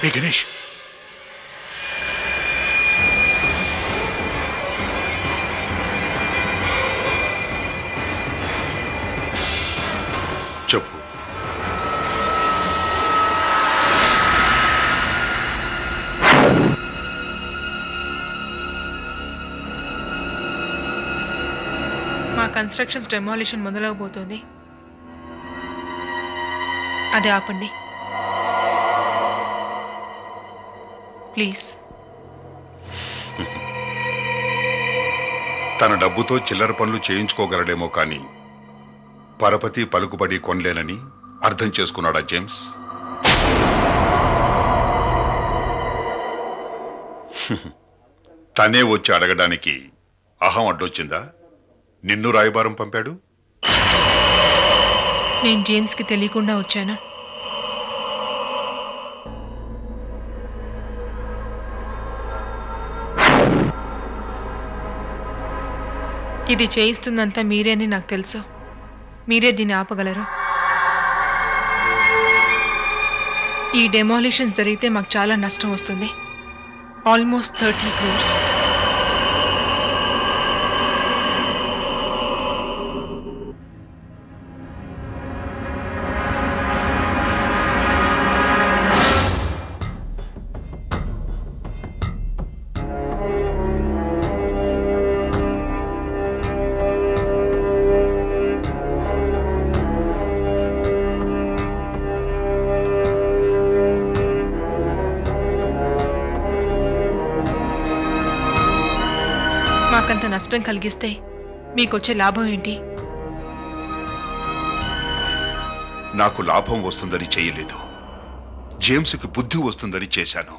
ఏ గణేష్ చెప్పు మా constructions demolition మొదలవబోతోంది అది ఆపండి ప్లీజ్ తన డబ్బుతో చిల్లర పనులు చేయించుకోగలడేమో కానీ పరపతి పలుకుబడి కొనలేనని అర్థం చేసుకున్నాడా జేమ్స్ తనే వచ్చి అడగడానికి అహం అడ్డొచ్చిందా నిన్ను రాయబారం పంపాడు నేను జేమ్స్కి తెలియకుండా వచ్చాను ఇది చేయిస్తుందంతా మీరే అని నాకు తెలుసు మీరే దీన్ని ఆపగలరు ఈ డెమాలిషన్స్ జరిగితే మాకు చాలా నష్టం వస్తుంది ఆల్మోస్ట్ థర్టీ క్రోర్స్ మాకంత నష్టం కలిగిస్తే మీకొచ్చే లాభం ఏంటి నాకు లాభం వస్తుందని చేయలేదు జేమ్స్కి బుద్ధి వస్తుందని చేశాను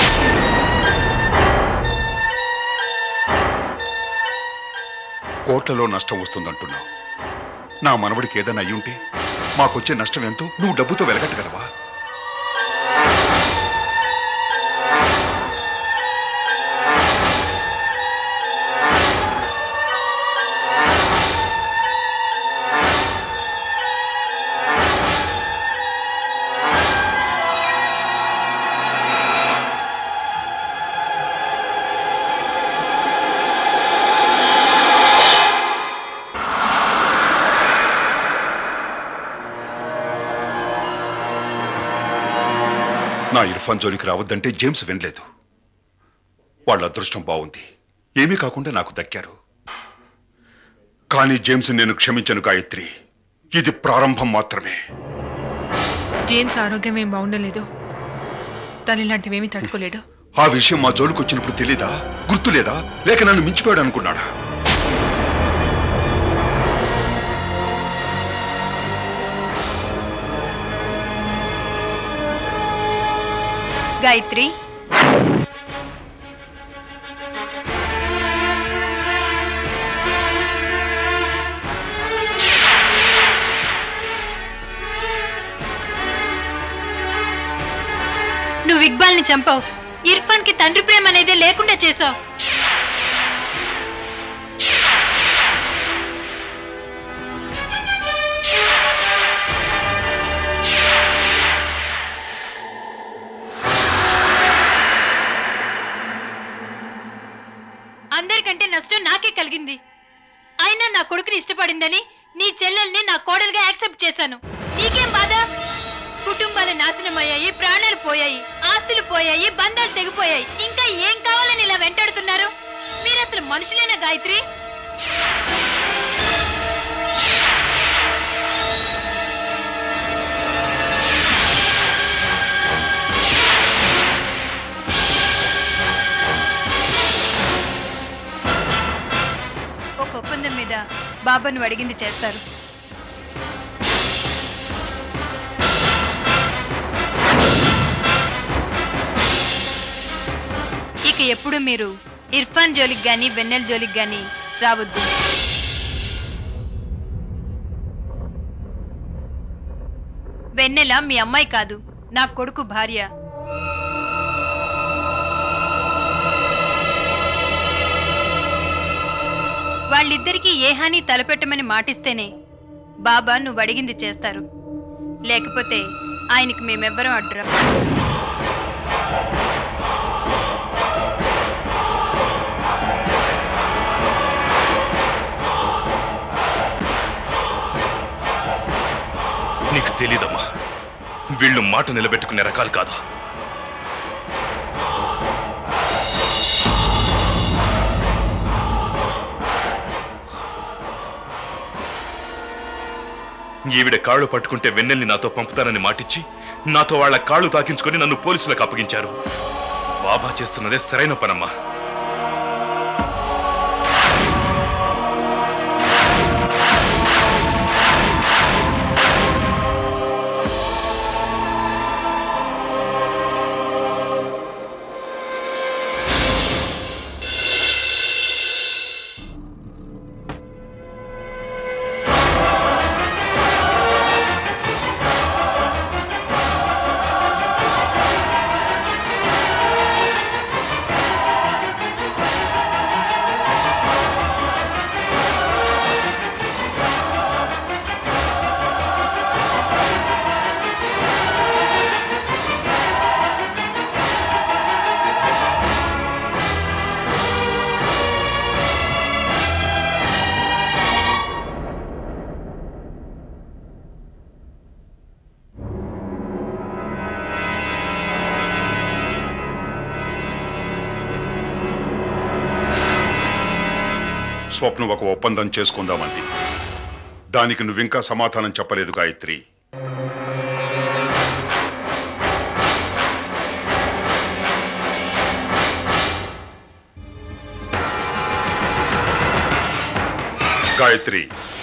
కోట్లలో నష్టం వస్తుందంటున్నావు నా మనవడికి ఏదైనా అయ్యుంటే మాకొచ్చే నష్టం ఎంతో నువ్వు డబ్బుతో వెలగట్టగలవా నా ఇర్ఫాన్ జోలికి రావద్దంటే జేమ్స్ వినలేదు వాళ్ళ అదృష్టం బాగుంది ఏమీ కాకుండా నాకు దక్కారు కానీ జేమ్స్ నేను క్షమించను గాయత్రి ఇది ప్రారంభం మాత్రమే జేమ్స్ ఆరోగ్యం ఏం బాగుండలేదు తను ఇలాంటివేమీ తట్టుకోలేడు ఆ విషయం మా జోలికి వచ్చినప్పుడు తెలీదా గుర్తులేదా లేక నన్ను మించిపోయాడు అనుకున్నాడా గాయత్రి నువ్వు ఇక్బాల్ని చంపావు ఇర్ఫాన్ కి తండ్రి ప్రేమ అనేది లేకుండా చేసావు అందరికంటే నష్టం నాకే కలిగింది అయినా నా కొడుకుని ఇష్టపడిందని నీ చెల్లెల్ని నా కోడలుగా యాక్సెప్ట్ చేశాను నీకేం బాధ కుటుంబాలు నాశనం అయ్యాయి ప్రాణాలు పోయాయి ఆస్తులు పోయాయి బంధాలు తెగిపోయాయి ఇంకా ఏం కావాలని ఇలా వెంటాడుతున్నారు మీరు అసలు మనుషులేనా గాయత్రి ఒక ఒప్పందం మీద బాబాను అడిగింది చేస్తారు ఇక ఎప్పుడు మీరు ఇర్ఫాన్ జోలికి గాని వెన్నెల్ జోలికి గాని రావద్దు వెన్నెల మీ అమ్మాయి కాదు నా కొడుకు భార్య వాళ్ళిద్దరికీ ఏ హాని తలపెట్టమని మాటిస్తేనే బాబా నువ్వు అడిగింది చేస్తారు లేకపోతే ఆయనకి మేమెవ్వరం అడ్డురా తెలీదమ్మా వీళ్ళు మాట నిలబెట్టుకునే రకాలు కాదు ఈవిడ కాళ్ళు పట్టుకుంటే వెన్నెల్ని నాతో పంపుతానని మాటిచ్చి నాతో వాళ్ళ కాళ్ళు తాకించుకొని నన్ను పోలీసులకు అప్పగించారు బాబా చేస్తున్నదే సరైన పనమ్మా స్వప్నం ఒక ఒప్పందం చేసుకుందామంది దానికి నువ్వింకా సమాధానం చెప్పలేదు గాయత్రి గాయత్రి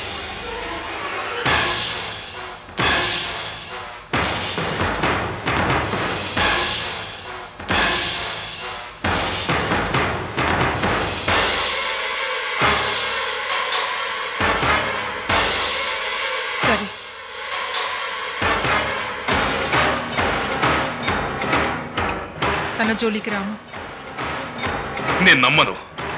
సరే తన జోలికి రాము నేను నమ్మను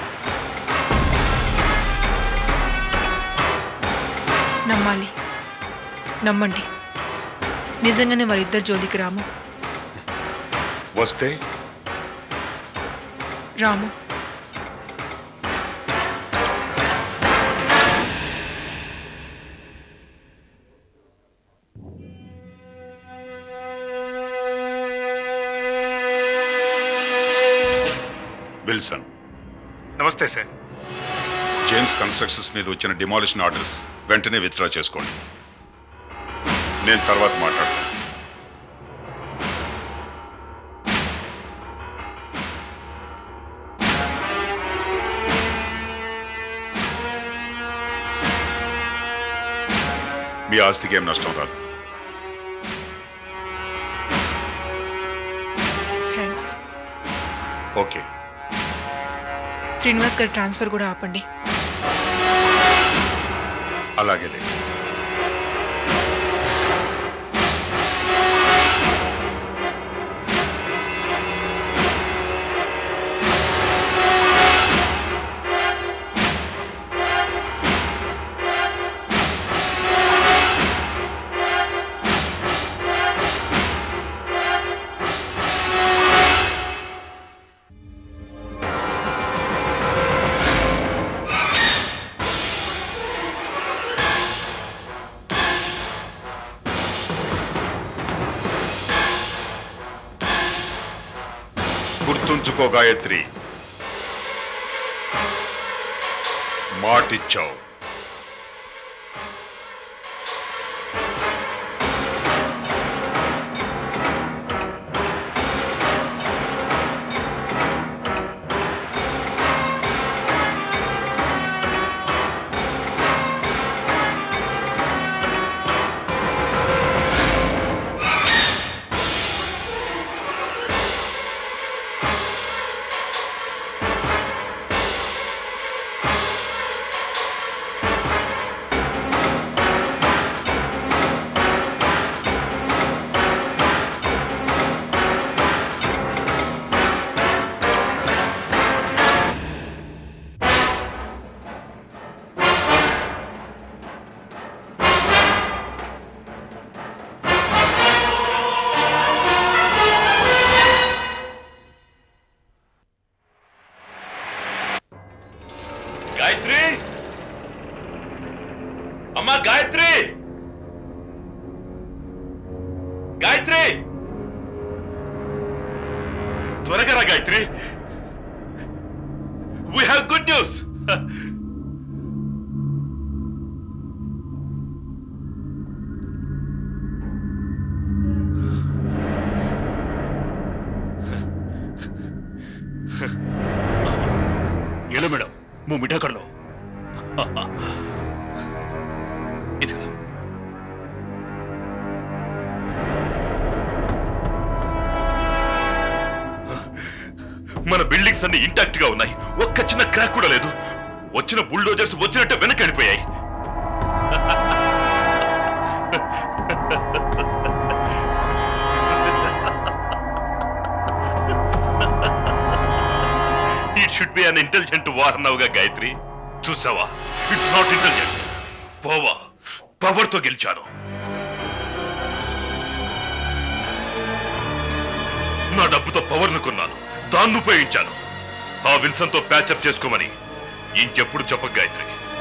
నమ్మాలి నమ్మండి నిజంగానే వారిద్దరు జోలికి రాము వస్తే రాము విల్సన్ నమస్తే సార్ జేమ్స్ కన్స్ట్రక్షన్స్ మీద వచ్చిన డిమాలిషన్ ఆర్డర్స్ వెంటనే విత్డ్రా చేసుకోండి నేను తర్వాత మాట్లాడతాను మీ ఆస్తికి ఏం నష్టం రాదు థ్యాంక్స్ ఓకే శ్రీనివాస్ గారి ట్రాన్స్ఫర్ కూడా ఆపండి అలాగే గుర్తుంచుకో గాయత్రి మాటిచ్చావు గాయత్రి అమ్మా Gayathri Gayathri we have good news ఎలా మేడం మూ మిఠా కర్ లో ఇదిగో మన బిల్డింగ్స్ అన్ని ఇంటాక్ట్ గా ఉన్నాయి ఒక్క చిన్న క్రాక్ కూడా లేదు వచ్చిన బుల్డోజర్స్ వచ్చినట్టు వెనక్కి వెళ్ళిపోయాయి it should be an intelligent war అన్నావుగా గాయత్రి చూసావా ఇట్స్ నాట్ ఇంటెలిజెంట్ పోవా పవర్ తో గెలిచాను నా డబ్బుతో పవర్ ను కొన్నాను దాన్ని ఉపయోగించాను ఆ విల్సన్ తో ప్యాచప్ చేసుకోమని ఇంకెప్పుడు చెప్పక గాయత్రి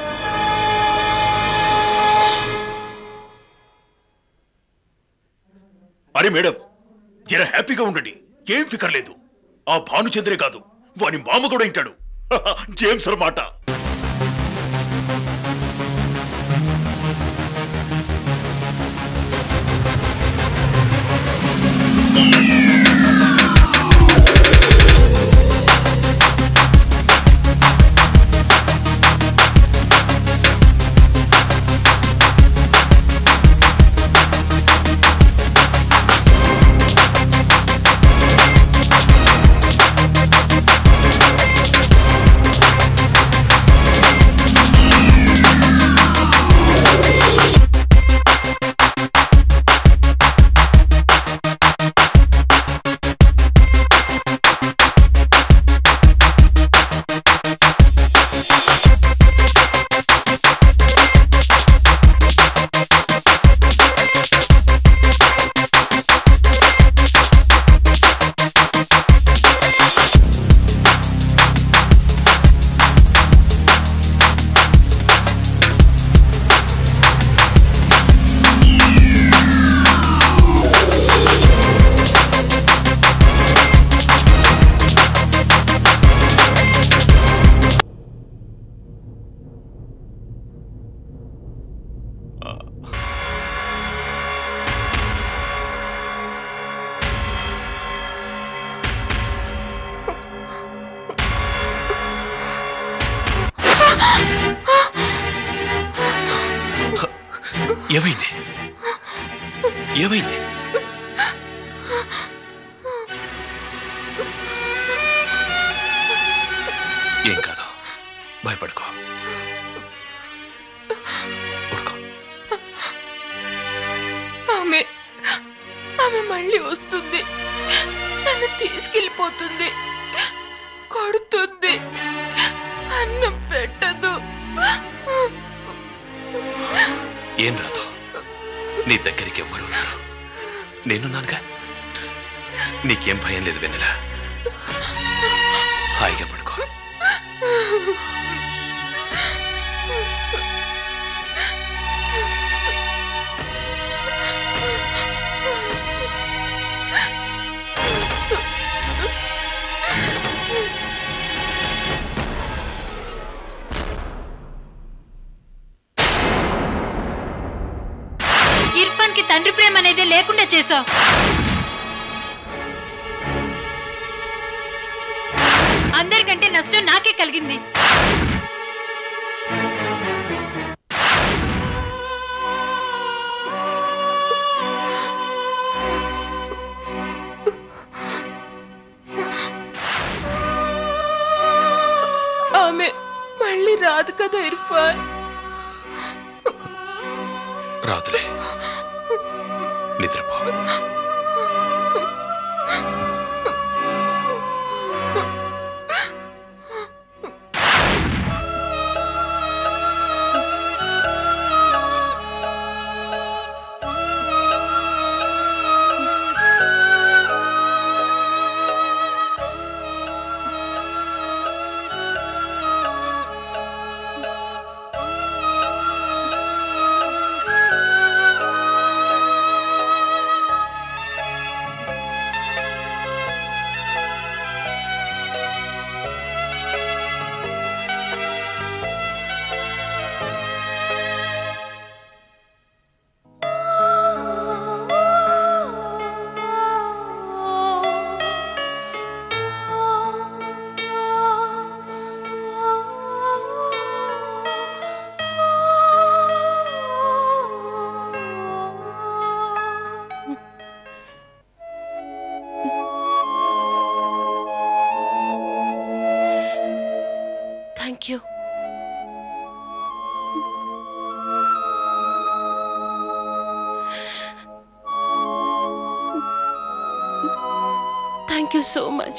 అరే మేడం జర హ్యాపీగా ఉండండి ఏం ఫికర్ లేదు ఆ భానుచంద్రే కాదు వాని మామ కూడా ఇంటాడు జేమ్స్ మాట ఏమైంది ఏమైంది ఏం కాదు భయపడుకో ఊరుకో ఆమె ఆమె మళ్ళీ వస్తుంది నన్ను తీసుకెళ్ళిపోతుంది కొడుతుంది అన్నం పెట్టదు ఏం రాదు నీ దగ్గరికి ఎవ్వరూ రారు నేనున్నానుగా నీకేం భయం లేదు వెన్నెల హాయిగా పడుకో ఇర్ఫాన్ కి తండ్రి ప్రేమ అనేది లేకుండా చేశావు అందరికంటే నష్టం నాకే కలిగింది ఆమె మళ్ళీ రాదు కదా ఇర్ఫాన్ రాదులే నిద్రపో థ్యాంక్ యూ సో మచ్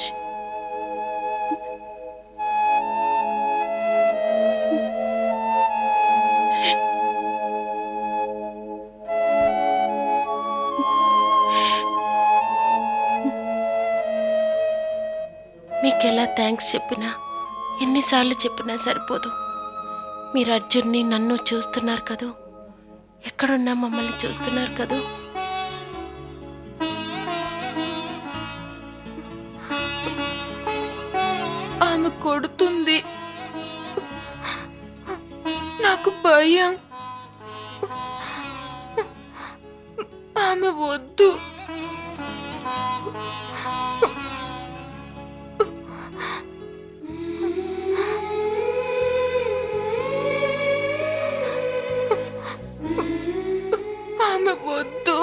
మీకు ఎలా థ్యాంక్స్ చెప్పినా ఎన్నిసార్లు చెప్పినా సరిపోదు మీరు అర్జున్ని నన్ను చూస్తున్నారు కదూ ఎక్కడున్నా మమ్మల్ని చూస్తున్నారు కదూ ఆమె కొడుతుంది నాకు భయం ఆమె వద్దు ఆమె వద్దు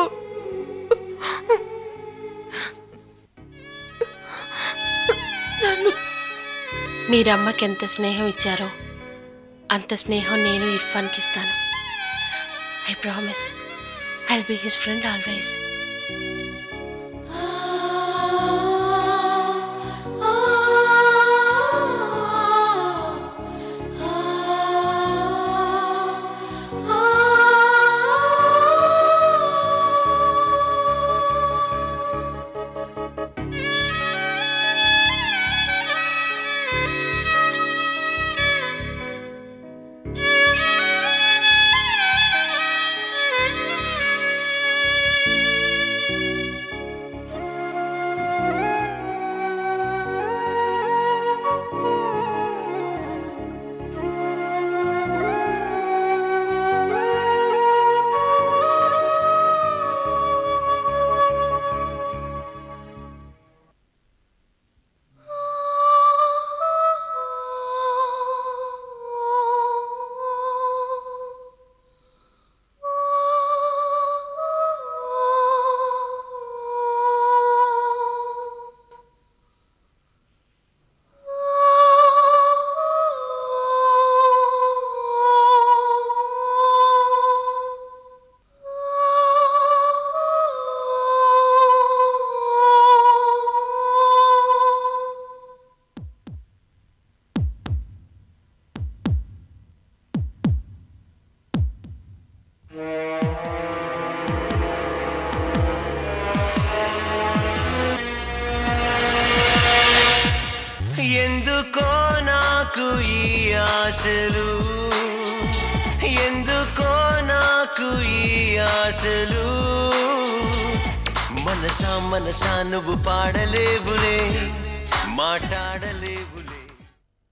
నన్ను మీరు అమ్మకి ఎంత స్నేహం ఇచ్చారో అంత స్నేహం నేను ఇర్ఫాన్కి ఇస్తాను I promise I be his friend always ఎందుకో నాకు ఈ ఆశలు ఎందుకో నాకు ఈ ఆశలు మనసా మనసా నువ్వు పాడలేవులే మాట్లాడలేవులే